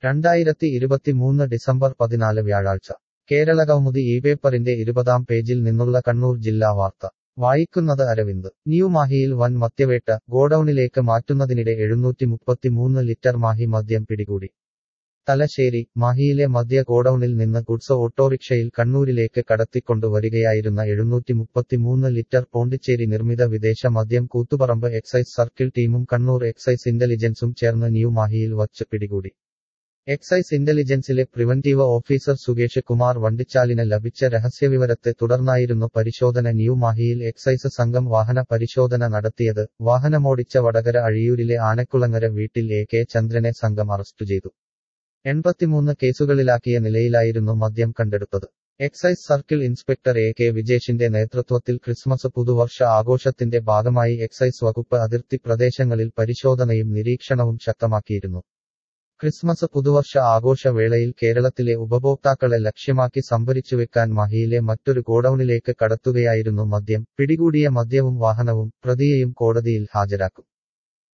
രണ്ടായിരത്തി ഇരുപത്തിമൂന്ന് ഡിസംബർ പതിനാല് വ്യാഴാഴ്ച കേരളകൗമുദി ഈ പേപ്പറിന്റെ ഇരുപതാം പേജിൽ നിന്നുള്ള കണ്ണൂർ ജില്ലാ വാർത്ത വായിക്കുന്നത് അരവിന്ദ് ന്യൂ മാഹിയിൽ വൻ മദ്യവേട്ട ഗോഡൌണിലേക്ക് മാറ്റുന്നതിനിടെ എഴുന്നൂറ്റി മുപ്പത്തിമൂന്ന് ലിറ്റർ മാഹി മദ്യം പിടികൂടി തലശ്ശേരി മാഹിയിലെ മദ്യ ഗോഡൌണിൽ നിന്ന് ഗുഡ്സ് ഓട്ടോറിക്ഷയിൽ കണ്ണൂരിലേക്ക് കടത്തിക്കൊണ്ടുവരികയായിരുന്ന എഴുന്നൂറ്റി മുപ്പത്തിമൂന്ന് ലിറ്റർ പോണ്ടിച്ചേരി നിർമ്മിത വിദേശ മദ്യം കൂത്തുപറമ്പ് എക്സൈസ് സർക്കിൾ ടീമും കണ്ണൂർ എക്സൈസ് ഇന്റലിജൻസും ചേർന്ന് ന്യൂ മാഹിയിൽ വച്ച് പിടികൂടി എക്സൈസ് ഇന്റലിജൻസിലെ പ്രിവന്റീവ് ഓഫീസർ സുകേഷ് കുമാർ വണ്ടിച്ചാലിന് ലഭിച്ച രഹസ്യവിവരത്തെ തുടർന്നായിരുന്നു പരിശോധന ന്യൂ മാഹിയിൽ എക്സൈസ് സംഘം വാഹന പരിശോധന നടത്തിയത് വാഹനമോടിച്ച വടകര അഴിയൂരിലെ ആനക്കുളങ്ങര വീട്ടിൽ എ കെ ചന്ദ്രനെ സംഘം അറസ്റ്റ് ചെയ്തു എൺപത്തിമൂന്ന് കേസുകളിലാക്കിയ നിലയിലായിരുന്നു മദ്യം കണ്ടെടുത്തത് excise circle inspector A K വിജേഷിന്റെ നേതൃത്വത്തിൽ ക്രിസ്മസ് പുതുവർഷ ആഘോഷത്തിന്റെ ഭാഗമായി എക്സൈസ് വകുപ്പ് അതിർത്തി പ്രദേശങ്ങളിൽ പരിശോധനയും നിരീക്ഷണവും ശക്തമാക്കിയിരുന്നു ക്രിസ്മസ് പുതുവർഷ ആഘോഷ വേളയിൽ കേരളത്തിലെ ഉപഭോക്താക്കളെ ലക്ഷ്യമാക്കി സംഭരിച്ചുവെക്കാൻ മഹിയിലെ മറ്റൊരു ഗോഡൌണിലേക്ക് കടത്തുകയായിരുന്നു മദ്യം പിടികൂടിയ മദ്യവും വാഹനവും പ്രതിയെയും കോടതിയിൽ ഹാജരാക്കും